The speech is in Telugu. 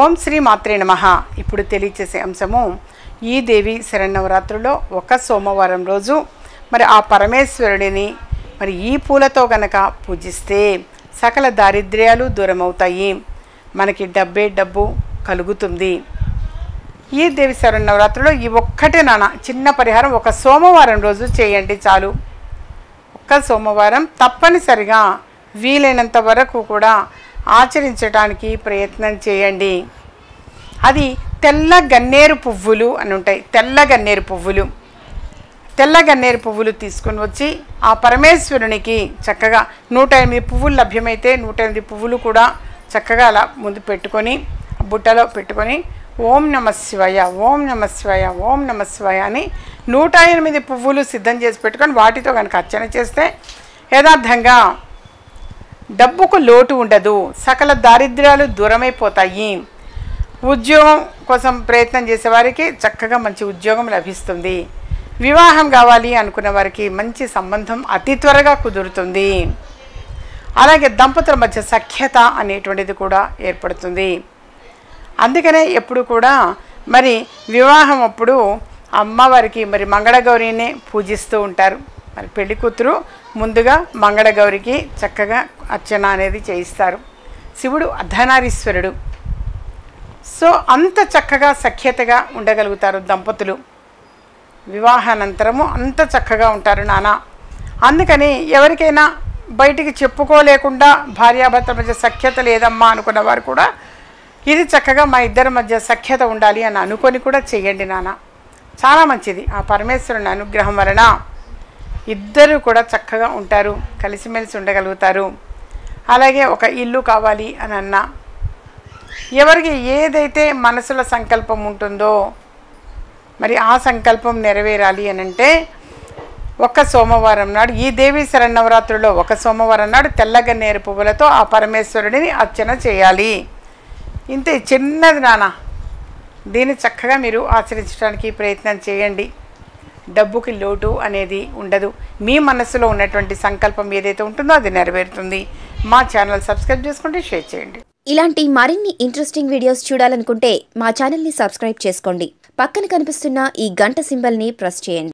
ఓం శ్రీ మాత్రే నమ ఇప్పుడు తెలియచేసే అంశము ఈ దేవి శరణవరాత్రులో ఒక సోమవారం రోజు మరి ఆ పరమేశ్వరుడిని మరి ఈ పూలతో గనక పూజిస్తే సకల దారిద్ర్యాలు దూరమవుతాయి మనకి డబ్బే డబ్బు కలుగుతుంది ఈ దేవి శరణవరాత్రిలో ఈ ఒక్కటే నాన్న చిన్న పరిహారం ఒక సోమవారం రోజు చేయండి చాలు ఒక్క సోమవారం తప్పనిసరిగా వీలైనంత వరకు కూడా ఆచరించడానికి ప్రయత్నం చేయండి అది తెల్ల గన్నేరు పువ్వులు అని ఉంటాయి తెల్ల గన్నేరు పువ్వులు తెల్ల గన్నేరు పువ్వులు తీసుకొని వచ్చి ఆ పరమేశ్వరునికి చక్కగా నూట ఎనిమిది పువ్వులు లభ్యమైతే నూట ఎనిమిది పువ్వులు కూడా చక్కగా అలా ముందు పెట్టుకొని బుట్టలో పెట్టుకొని ఓం నమ శివాయ ఓం నమ శివాయ ఓం నమ శివాయ అని నూట ఎనిమిది పువ్వులు సిద్ధం చేసి పెట్టుకొని వాటితో కనుక అర్చన చేస్తే యథార్థంగా డబ్బుకు లోటు ఉండదు సకల దారిద్ర్యాలు దూరమైపోతాయి ఉద్యోగం కోసం ప్రయత్నం చేసేవారికి చక్కగా మంచి ఉద్యోగం లభిస్తుంది వివాహం కావాలి అనుకున్న వారికి మంచి సంబంధం అతి త్వరగా కుదురుతుంది అలాగే దంపతుల మధ్య సఖ్యత అనేటువంటిది కూడా ఏర్పడుతుంది అందుకనే ఎప్పుడు కూడా మరి వివాహం అప్పుడు అమ్మవారికి మరి మంగళగౌరినే పూజిస్తూ ఉంటారు మరి పెళ్లి కూతురు ముందుగా మంగళగౌరికి చక్కగా అర్చన అనేది చేయిస్తారు శివుడు అర్ధనారీశ్వరుడు సో అంత చక్కగా సఖ్యతగా ఉండగలుగుతారు దంపతులు వివాహానంతరము అంత చక్కగా ఉంటారు నాన్న అందుకని ఎవరికైనా బయటికి చెప్పుకోలేకుండా భార్యాభర్తల మధ్య సఖ్యత లేదమ్మా అనుకున్న వారు కూడా ఇది చక్కగా మా ఇద్దరి మధ్య సఖ్యత ఉండాలి అని అనుకొని కూడా చెయ్యండి నాన్న చాలా మంచిది ఆ పరమేశ్వరుని అనుగ్రహం వలన ఇద్దరు కూడా చక్కగా ఉంటారు కలిసిమెలిసి ఉండగలుగుతారు అలాగే ఒక ఇల్లు కావాలి అని అన్నా ఎవరికి ఏదైతే మనసులో సంకల్పం ఉంటుందో మరి ఆ సంకల్పం నెరవేరాలి అని అంటే ఒక సోమవారం నాడు ఈ దేవి శరణవరాత్రిలో ఒక సోమవారం నాడు తెల్లగన్నేరు పువ్వులతో ఆ పరమేశ్వరుడిని అర్చన చేయాలి ఇంతే చిన్నది నాన్న దీన్ని చక్కగా మీరు ఆచరించడానికి ప్రయత్నం చేయండి డబ్బుకి లోటు అనేది ఉండదు మీ మనసులో ఉన్నటువంటి సంకల్పం ఏదైతే ఉంటుందో అది నెరవేరుతుంది మా ఛానల్ సబ్స్క్రైబ్ చేసుకుంటే షేర్ చేయండి ఇలాంటి మరిన్ని ఇంట్రెస్టింగ్ వీడియోస్ చూడాలనుకుంటే మా ఛానల్ని సబ్స్క్రైబ్ చేసుకోండి పక్కన కనిపిస్తున్న ఈ గంట సింబల్ని ప్రెస్ చేయండి